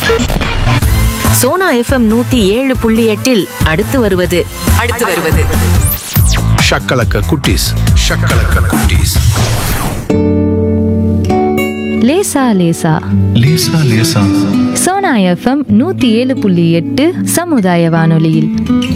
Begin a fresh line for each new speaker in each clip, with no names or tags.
Sona FM நூத்தி ஏழு புள்ளி எட்டில் அடுத்து வருவது அடுத்து வருவது
ஷக்கலக்க குட்டீஸ் ஷக்கலக்க குட்டீஸ்
லேசா லேசா
லேசா லேசா
சோனா எஃப்எம் நூத்தி ஏழு புள்ளி எட்டு சமுதாய வானொலியில்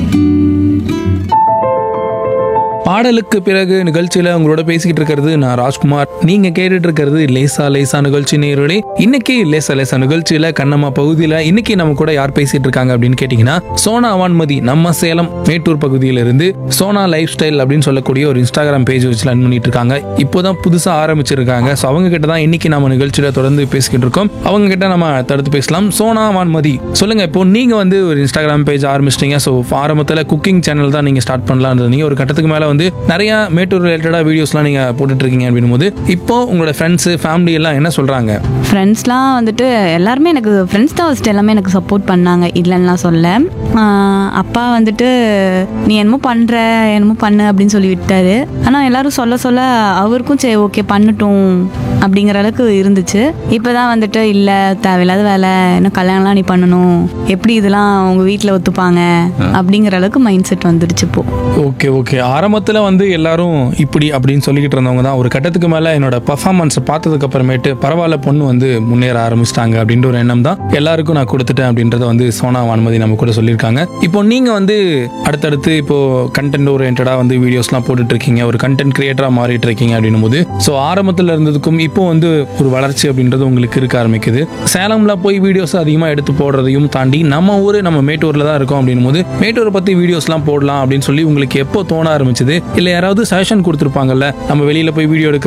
பாடலுக்கு பிறகு நிகழ்ச்சியில உங்களோட பேசிக்கிட்டு இருக்கிறது நான் ராஜ்குமார் நீங்க கேட்டுட்டு இருக்கிறது லேசா லேசா நிகழ்ச்சி நேரடி இன்னைக்கு லேசா லேசா நிகழ்ச்சியில கண்ணம்மா பகுதியில இன்னைக்கு நம்ம கூட யார் பேசிட்டு இருக்காங்க அப்படின்னு கேட்டீங்கன்னா சோனா வான்மதி நம்ம சேலம் மேட்டூர் பகுதியில இருந்து சோனா லைஃப் ஸ்டைல் அப்படின்னு சொல்லக்கூடிய ஒரு இன்ஸ்டாகிராம் பேஜ் வச்சு ரன் பண்ணிட்டு இருக்காங்க இப்போதான் புதுசா ஆரம்பிச்சிருக்காங்க ஸோ அவங்க கிட்ட தான் இன்னைக்கு நம்ம நிகழ்ச்சியில தொடர்ந்து பேசிக்கிட்டு இருக்கோம் அவங்க கிட்ட நம்ம தடுத்து பேசலாம் சோனா வான்மதி சொல்லுங்க இப்போ நீங்க வந்து ஒரு இன்ஸ்டாகிராம் பேஜ் ஆரம்பிச்சிட்டீங்க ஸோ ஆரம்பத்தில் குக்கிங் சேனல் தான் நீங்க ஸ்டார்ட் பண்ணலாம் நீங்க ஒரு கட்டத்துக்கு மேல வந்து நிறைய மேட்டூர் ரிலேட்டடா வீடியோஸ்லாம் நீங்க போட்டுட்டு இருக்கீங்க அப்படின்னும் போது இப்போ உங்களோட ஃப்ரெண்ட்ஸ் ஃபேமிலி எல்லாம் என்ன சொல்றாங்க
ஃப்ரெண்ட்ஸ்லாம் வந்துட்டு எல்லாருமே எனக்கு ஃப்ரெண்ட்ஸ் தான் ஃபஸ்ட்டு எல்லாமே எனக்கு சப்போர்ட் பண்ணாங்க இல்லைன்னுலாம் சொல்ல ஆஹ் அப்பா வந்துட்டு நீ என்னமோ பண்ணுற என்னமோ பண்ணு அப்படின்னு சொல்லி விட்டாரு ஆனால் எல்லாரும் சொல்ல சொல்ல அவருக்கும் சரி ஓகே பண்ணட்டும் அப்படிங்கிற அளவுக்கு இருந்துச்சு இப்போ தான் வந்துட்டு இல்லை தேவையில்லாத வேலை இன்னும் கல்யாணம்லாம் நீ பண்ணணும் எப்படி இதெல்லாம் உங்கள் வீட்டில் ஒத்துப்பாங்க அப்படிங்கிற அளவுக்கு மைண்ட் செட் வந்துடுச்சு இப்போ
ஓகே ஓகே ஆரம்பத்தில் வந்து எல்லாரும் இப்படி அப்படின்னு சொல்லிக்கிட்டு இருந்தவங்க தான் ஒரு கட்டத்துக்கு மேலே என்னோட பர்ஃபார்மன்ஸை பார்த்ததுக்கு அப்புறமேட்டு பரவாயில்ல பொண்ணு வந்து முன்னேற ஆரம்பிச்சிட்டாங்க அப்படின்ற ஒரு எண்ணம் தான் எல்லாருக்கும் நான் கொடுத்துட்டேன் அப்படின்றத வந்து சோனா வான்மதி நம்ம கூட சொல்லியிருக்காங்க இப்போ நீங்கள் வந்து அடுத்தடுத்து இப்போ கண்டென்ட் ஓரியன்டாக வந்து வீடியோஸ்லாம் போட்டுட்டு இருக்கீங்க ஒரு கண்டென்ட் கிரியேட்டராக மாறிட்டு இருக்கீங்க அப்படின்னும் போது ஸோ ஆரம்பத்தில் இருந்ததுக்கும் இப்போ வந்து ஒரு வளர்ச்சி அப்படின்றது உங்களுக்கு இருக்க ஆரம்பிக்குது சேலம்ல போய் வீடியோஸ் அதிகமாக எடுத்து போடுறதையும் தாண்டி நம்ம ஊர் நம்ம மேட்டூரில் தான் இருக்கோம் அப்படின்னும் போது மேட்டூரை பற்றி வீடியோஸ்லாம் போடலாம் அப்படின்னு சொல்லி உங்களுக்கு எப்போ தோண ஆரம்பிச்சது இல்லை யாராவது சஜஷன் கொடுத்துருப்பாங்கல்ல நம்ம வெளியில் போய் வீடியோ எடுக்க